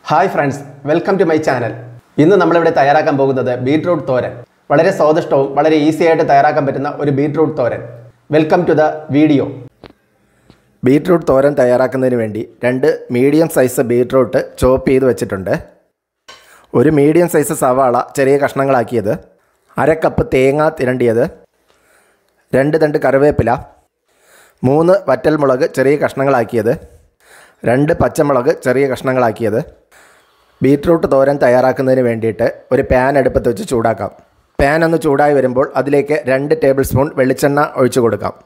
hi friends welcome to my channel ഇന്ന് നമ്മളിവിടെ തയ്യാറാക്കാൻ പോകുന്നത് ബീട്രൂട്ട് തോരൻ വളരെ സ്വാദിഷ്ടവും വളരെ ഈസി ആയിട്ട് തയ്യാറാക്കാൻ പറ്റുന്ന ഒരു ബീട്രൂട്ട് തോരൻ welcome to the video beetroot തോരൻ തയ്യാറാക്കുന്നതിന് വേണ്ടി രണ്ട് മീഡിയം സൈസ് ബീട്രൂട്ട് ചോപ്പ് ചെയ്ത് വെച്ചിട്ടുണ്ട് ഒരു മീഡിയം സൈസ് സവാള ചെറിയ കഷ്ണങ്ങളാക്കിയത് അര കപ്പ് തേങ്ങ തിരണ്ടിയത് രണ്ട് തണ്ട് കറിവേപ്പില മൂന്ന് വറ്റൽമുളക് ചെറിയ കഷ്ണങ്ങളാക്കിയത് രണ്ട് പച്ചമുളക് ചെറിയ കഷ്ണങ്ങളാക്കിയത് ബീട്രൂട്ട് തോരൻ തയ്യാറാക്കുന്നതിന് വേണ്ടിയിട്ട് ഒരു പാൻ അടുപ്പത്ത് വെച്ച് ചൂടാക്കാം പാൻ ഒന്ന് ചൂടായി വരുമ്പോൾ അതിലേക്ക് രണ്ട് ടേബിൾ സ്പൂൺ വെളിച്ചെണ്ണ ഒഴിച്ചു കൊടുക്കാം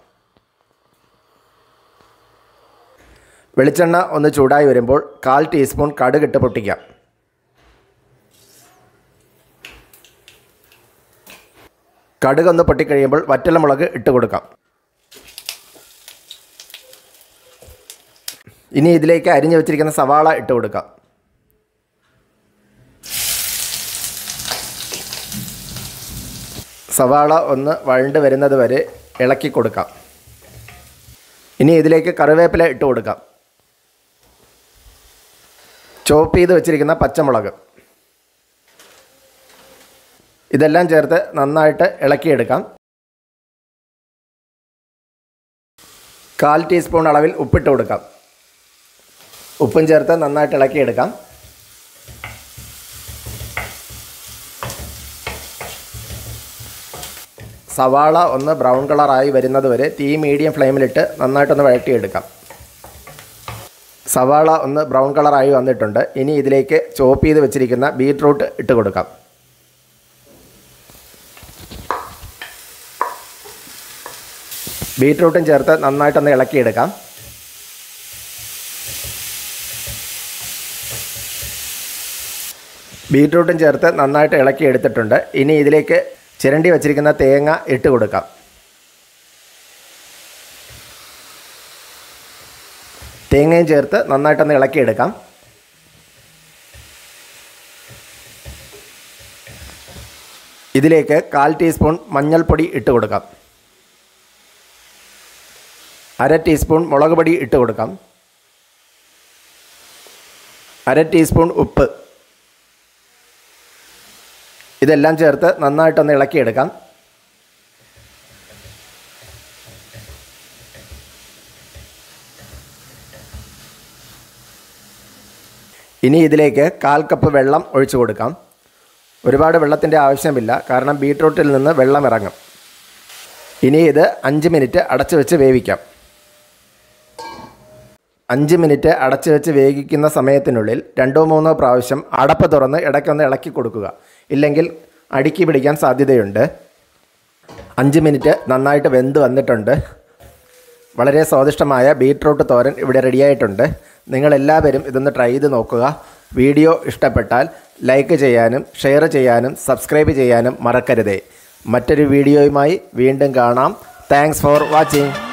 വെളിച്ചെണ്ണ ഒന്ന് ചൂടായി വരുമ്പോൾ കാൽ ടീസ്പൂൺ കടുകിട്ട് പൊട്ടിക്കാം കടുകൊന്ന് പൊട്ടിക്കഴിയുമ്പോൾ വറ്റലമുളക് ഇട്ട് കൊടുക്കാം ഇനി ഇതിലേക്ക് അരിഞ്ഞു വെച്ചിരിക്കുന്ന സവാള ഇട്ട് കൊടുക്കാം സവാള ഒന്ന് വഴണ്ട് വരുന്നത് വരെ ഇളക്കി കൊടുക്കാം ഇനി ഇതിലേക്ക് കറിവേപ്പില ഇട്ട് കൊടുക്കാം ചോപ്പ് ചെയ്ത് വെച്ചിരിക്കുന്ന പച്ചമുളക് ഇതെല്ലാം ചേർത്ത് നന്നായിട്ട് ഇളക്കിയെടുക്കാം കാൽ ടീസ്പൂൺ അളവിൽ ഉപ്പിട്ട് കൊടുക്കാം ഉപ്പും ചേർത്ത് നന്നായിട്ട് ഇളക്കിയെടുക്കാം സവാള ഒന്ന് ബ്രൗൺ കളറായി വരുന്നത് വരെ തീ മീഡിയം ഫ്ലെയിമിലിട്ട് നന്നായിട്ടൊന്ന് വഴറ്റിയെടുക്കാം സവാള ഒന്ന് ബ്രൗൺ കളറായി വന്നിട്ടുണ്ട് ഇനി ഇതിലേക്ക് ചോപ്പ് ചെയ്ത് വെച്ചിരിക്കുന്ന ബീട്രൂട്ട് ഇട്ട് കൊടുക്കാം ബീട്രൂട്ടും ചേർത്ത് നന്നായിട്ടൊന്ന് ഇളക്കിയെടുക്കാം ബീട്രൂട്ടും ചേർത്ത് നന്നായിട്ട് ഇളക്കി എടുത്തിട്ടുണ്ട് ഇനി ഇതിലേക്ക് ചിരണ്ടി വച്ചിരിക്കുന്ന തേങ്ങ ഇട്ട് കൊടുക്കാം തേങ്ങയും ചേർത്ത് നന്നായിട്ടൊന്ന് ഇളക്കിയെടുക്കാം ഇതിലേക്ക് കാൽ ടീസ്പൂൺ മഞ്ഞൾപ്പൊടി ഇട്ട് കൊടുക്കാം അര ടീസ്പൂൺ മുളക് പൊടി ഇട്ട് കൊടുക്കാം അര ടീസ്പൂൺ ഉപ്പ് ഇതെല്ലാം ചേർത്ത് നന്നായിട്ടൊന്ന് ഇളക്കിയെടുക്കാം ഇനി ഇതിലേക്ക് കാൽ കപ്പ് വെള്ളം ഒഴിച്ചു കൊടുക്കാം ഒരുപാട് വെള്ളത്തിൻ്റെ ആവശ്യമില്ല കാരണം ബീട്രൂട്ടിൽ നിന്ന് വെള്ളം ഇറങ്ങും ഇനി ഇത് അഞ്ച് മിനിറ്റ് അടച്ചു വെച്ച് വേവിക്കാം അഞ്ച് മിനിറ്റ് അടച്ചു വെച്ച് വേവിക്കുന്ന സമയത്തിനുള്ളിൽ രണ്ടോ മൂന്നോ പ്രാവശ്യം അടപ്പ് തുറന്ന് ഇടയ്ക്കൊന്ന് ഇളക്കി കൊടുക്കുക ഇല്ലെങ്കിൽ അടുക്കി പിടിക്കാൻ സാധ്യതയുണ്ട് അഞ്ച് മിനിറ്റ് നന്നായിട്ട് വെന്ത് വന്നിട്ടുണ്ട് വളരെ സ്വാദിഷ്ടമായ ബീട്രൂട്ട് തോരൻ ഇവിടെ റെഡിയായിട്ടുണ്ട് നിങ്ങളെല്ലാവരും ഇതൊന്ന് ട്രൈ ചെയ്ത് നോക്കുക വീഡിയോ ഇഷ്ടപ്പെട്ടാൽ ലൈക്ക് ചെയ്യാനും ഷെയർ ചെയ്യാനും സബ്സ്ക്രൈബ് ചെയ്യാനും മറക്കരുതേ മറ്റൊരു വീഡിയോയുമായി വീണ്ടും കാണാം താങ്ക്സ് ഫോർ വാച്ചിങ്